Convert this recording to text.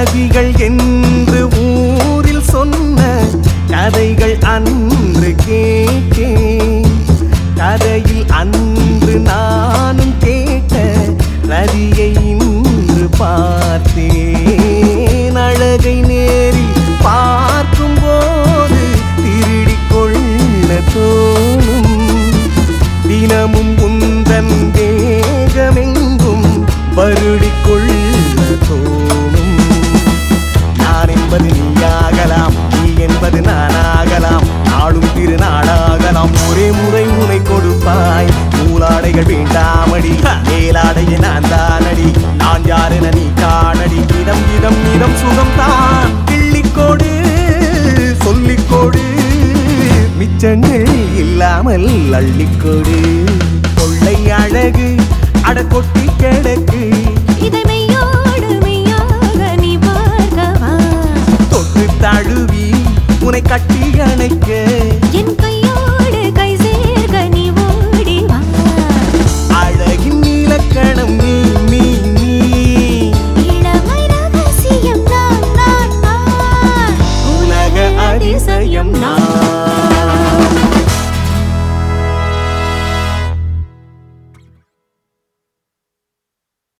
நதிகள் என்று ஊரில் சொன்ன கதைகள் அன்று கேட்டேன் கதையில் அன்று நானும் கேட்ட நதியை இன்று பார்த்தேன் அழகை நேரில் பார்க்கும் போது திருடிக் கொள்ள தோணும் தினமும் உந்தன் தேகமெங்கும் வருடிக் கொள்ள தோணும் நான் என்பது நீயாகலாம் நீ என்பது நானாகலாம் நாளும் திருநாளாகலாம் ஒரே முறை உனை கொடுப்பாய் நூலாடைகள் வேண்டாமடி மேலாடையை நான் தானடி நான் யாரென நீ காணடி இதம் இதம் இதம் சுகம் தான் கிள்ளிக்கோடு சொல்லிக்கோடு மிச்சங்கள் இல்லாமல் அள்ளிக்கொடு கொள்ளை அழகு அட கொட்டி கிடக்கு இதை மெய்யோடு மெய்யாக நீ பார்க்கவா தொட்டு தழுவி உனை கட்டி அணைக்க என் கையோடு கை சேர்க்க நீ ஓடி வா அழகின் நீலக்கணம் நீ நீ நீ இளமை ரகசியம் நான் நான் நான் உலக அதிசயம் நான்